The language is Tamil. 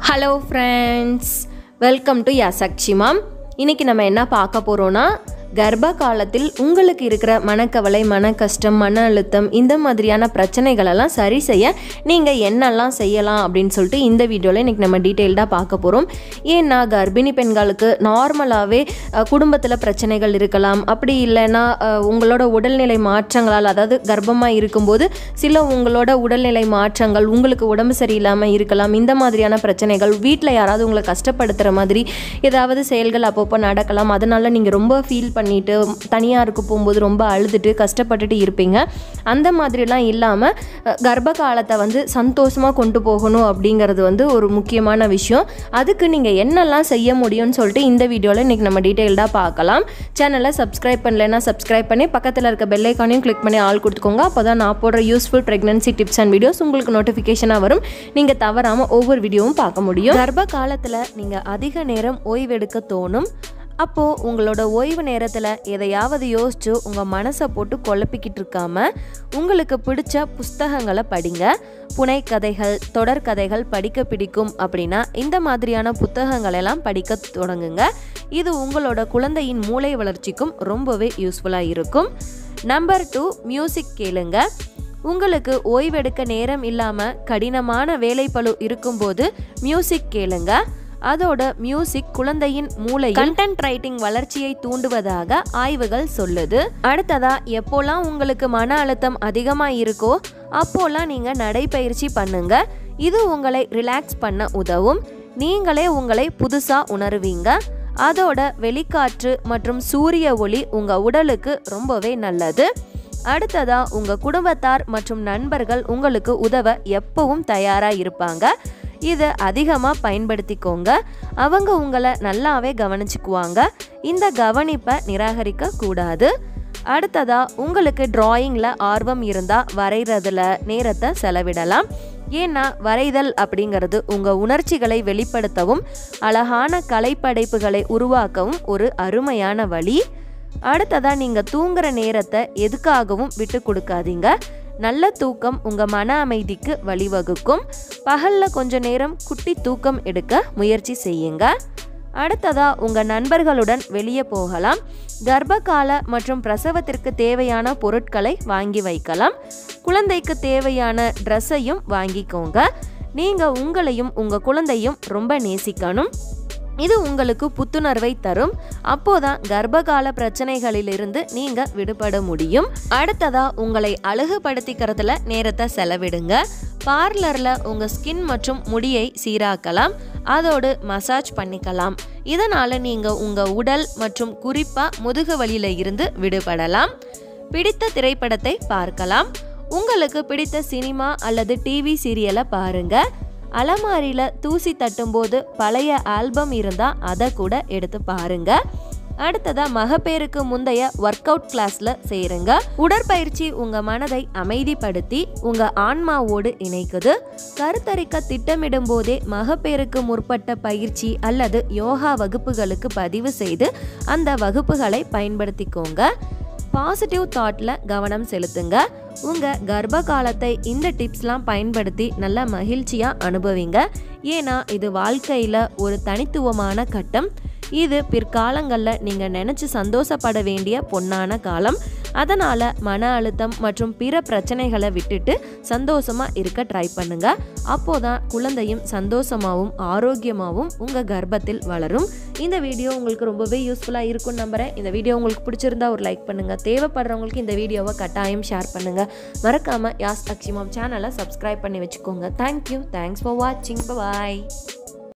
hello friends welcome to Yasakshi mom இன்றைக்கி நம்ம என்ன பார்க்க போகிறோன்னா கர்ப்ப காலத்தில் உங்களுக்கு இருக்கிற மனக்கவலை மன கஷ்டம் மன அழுத்தம் இந்த மாதிரியான பிரச்சனைகளெல்லாம் சரி செய்ய நீங்கள் என்னெல்லாம் செய்யலாம் அப்படின்னு சொல்லிட்டு இந்த வீடியோவில் இன்றைக்கி நம்ம டீட்டெயில்டாக பார்க்க போகிறோம் ஏன்னா கர்ப்பிணி பெண்களுக்கு நார்மலாகவே குடும்பத்தில் பிரச்சனைகள் இருக்கலாம் அப்படி இல்லைன்னா அஹ், உங்களோட உடல்நிலை மாற்றங்களால் அதாவது கர்ப்பமாக இருக்கும்போது சில உங்களோட உடல்நிலை மாற்றங்கள் உங்களுக்கு உடம்பு சரியில்லாமல் இருக்கலாம் இந்த மாதிரியான பிரச்சனைகள் வீட்டில் யாராவது உங்களை கஷ்டப்படுத்துகிற மாதிரி ஏதாவது செயல்கள் அப்பப்போ நடக்கலாம் அதனால் நீங்கள் ரொம்ப ஃபீல் பண்ணிட்டு தனியாக இருக்க போகும்போது ரொம்ப அழுதுட்டு கஷ்டப்பட்டுட்டு இருப்பீங்க அந்த மாதிரிலாம் இல்லாமல் கர்ப்ப காலத்தை வந்து சந்தோஷமாக கொண்டு போகணும் அப்படிங்கிறது வந்து ஒரு முக்கியமான விஷயம் அதுக்கு நீங்கள் என்னெல்லாம் செய்ய முடியும்னு சொல்லிட்டு இந்த வீடியோவில் இன்றைக்கி நம்ம டீட்டெயில்டாக பார்க்கலாம் சேனலை சப்ஸ்கிரைப் பண்ணலைன்னா சப்ஸ்கிரைப் பண்ணி பக்கத்தில் இருக்க பெல் ஐக்கானையும் கிளிக் பண்ணி ஆள் கொடுத்துக்கோங்க அப்போ தான் நான் போடுற useful pregnancy tips and videos உங்களுக்கு நோட்டிஃபிகேஷனாக வரும் நீங்கள் தவறாமல் ஒவ்வொரு வீடியோவும் பார்க்க முடியும் கர்ப்ப காலத்தில் நீங்கள் அதிக நேரம் ஓய்வெடுக்க தோணும் அப்போது உங்களோட ஓய்வு நேரத்தில் எதையாவது யோசிச்சு உங்கள் மனசை போட்டு குழப்பிக்கிட்டு இருக்காம உங்களுக்கு பிடிச்ச புஸ்தகங்களை படிங்க புனைக்கதைகள் தொடர்கதைகள் படிக்க பிடிக்கும் அப்படின்னா இந்த மாதிரியான புத்தகங்கள் எல்லாம் படிக்க தொடங்குங்க இது உங்களோட குழந்தையின் மூளை வளர்ச்சிக்கும் ரொம்பவே யூஸ்ஃபுல்லாக இருக்கும் நம்பர் டூ மியூசிக் கேளுங்க உங்களுக்கு ஓய்வெடுக்க நேரம் இல்லாமல் கடினமான வேலைப்பளு இருக்கும்போது மியூசிக் கேளுங்க அதோட மியூசிக் குழந்தையின் மூளை கண்டென்ட் ரைட்டிங் வளர்ச்சியை தூண்டுவதாக ஆய்வுகள் சொல்லுது அடுத்ததா எப்போல்லாம் உங்களுக்கு மன அழுத்தம் அதிகமாக இருக்கோ அப்போல்லாம் நீங்கள் நடைப்பயிற்சி பண்ணுங்க இது உங்களை ரிலாக்ஸ் பண்ண உதவும் நீங்களே உங்களை புதுசாக உணருவீங்க அதோட வெளிக்காற்று மற்றும் சூரிய ஒளி உங்கள் உடலுக்கு ரொம்பவே நல்லது அடுத்ததா உங்க குடும்பத்தார் மற்றும் நண்பர்கள் உங்களுக்கு உதவ எப்பவும் தயாரா இருப்பாங்க இதை அதிகமாக பயன்படுத்திக்கோங்க அவங்க உங்களை நல்லாவே கவனிச்சுக்குவாங்க இந்த கவனிப்பை நிராகரிக்க கூடாது அடுத்ததா உங்களுக்கு டிராயிங்கில் ஆர்வம் இருந்தால் வரைகிறதுல நேரத்தை செலவிடலாம் ஏன்னா வரைதல் அப்படிங்கிறது உங்கள் உணர்ச்சிகளை வெளிப்படுத்தவும் அழகான கலைப்படைப்புகளை உருவாக்கவும் ஒரு அருமையான வழி அடுத்ததா நீங்க தூங்குற நேரத்தை எதுக்காகவும் விட்டு கொடுக்காதீங்க நல்ல தூக்கம் உங்க மன அமைதிக்கு வழிவகுக்கும் பகல்ல கொஞ்ச நேரம் குட்டி தூக்கம் எடுக்க முயற்சி செய்யுங்க அடுத்ததா உங்க நண்பர்களுடன் வெளியே போகலாம் கர்ப்பகால மற்றும் பிரசவத்திற்கு தேவையான பொருட்களை வாங்கி வைக்கலாம் குழந்தைக்கு தேவையான ட்ரெஸ்ஸையும் வாங்கிக்கோங்க நீங்க உங்களையும் உங்க குழந்தையும் ரொம்ப நேசிக்கணும் இது உங்களுக்கு புத்துணர்வை தரும் அப்போதான் கர்ப்பகால பிரச்சனைகளிலிருந்து நீங்க விடுபட முடியும் அடுத்ததா உங்களை அழகுபடுத்திக்கிறதுல நேரத்தை செலவிடுங்க பார்லர்ல உங்க ஸ்கின் மற்றும் முடியை சீராக்கலாம் அதோடு மசாஜ் பண்ணிக்கலாம் இதனால நீங்க உங்க உடல் மற்றும் குறிப்பா முதுகு வலியில இருந்து விடுபடலாம் பிடித்த திரைப்படத்தை பார்க்கலாம் உங்களுக்கு பிடித்த சினிமா அல்லது டிவி சீரியலை பாருங்க அலமாரியில் தூசி தட்டும்போது பழைய ஆல்பம் இருந்தால் அதை கூட எடுத்து பாருங்க அடுத்ததா மகப்பேறுக்கு முந்தைய ஒர்க் அவுட் கிளாஸ்ல சேருங்க உடற்பயிற்சி உங்க மனதை அமைதிப்படுத்தி உங்க ஆன்மாவோடு இணைக்குது கருத்தரிக்க திட்டமிடும் போதே மகப்பேறுக்கு முற்பட்ட பயிற்சி அல்லது யோகா வகுப்புகளுக்கு பதிவு செய்து அந்த வகுப்புகளை பயன்படுத்திக்கோங்க பாசிட்டிவ் தாட்டில் கவனம் செலுத்துங்க உங்கள் கர்ப்ப காலத்தை இந்த டிப்ஸ்லாம் பயன்படுத்தி நல்ல மகிழ்ச்சியாக அனுபவிங்க ஏன்னா இது வாழ்க்கையில் ஒரு தனித்துவமான கட்டம் இது பிற்காலங்களில் நீங்கள் நினச்சி சந்தோஷப்பட வேண்டிய பொன்னான காலம் அதனால் மன அழுத்தம் மற்றும் பிற பிரச்சனைகளை விட்டுட்டு சந்தோஷமாக இருக்க ட்ரை பண்ணுங்க அப்போதான் குழந்தையும் சந்தோஷமாகவும் ஆரோக்கியமாகவும் உங்கள் கர்ப்பத்தில் வளரும் இந்த வீடியோ உங்களுக்கு ரொம்பவே யூஸ்ஃபுல்லாக இருக்கும்னு நம்புறேன் இந்த வீடியோ உங்களுக்கு பிடிச்சிருந்தா ஒரு லைக் பண்ணுங்கள் தேவைப்படுறவங்களுக்கு இந்த வீடியோவை கட்டாயம் ஷேர் பண்ணுங்கள் மறக்காமல் யாஸ் அக்ஷிமாம் சேனலை சப்ஸ்கிரைப் பண்ணி வச்சுக்கோங்க தேங்க்யூ தேங்க்ஸ் ஃபார் வாட்சிங் பாய்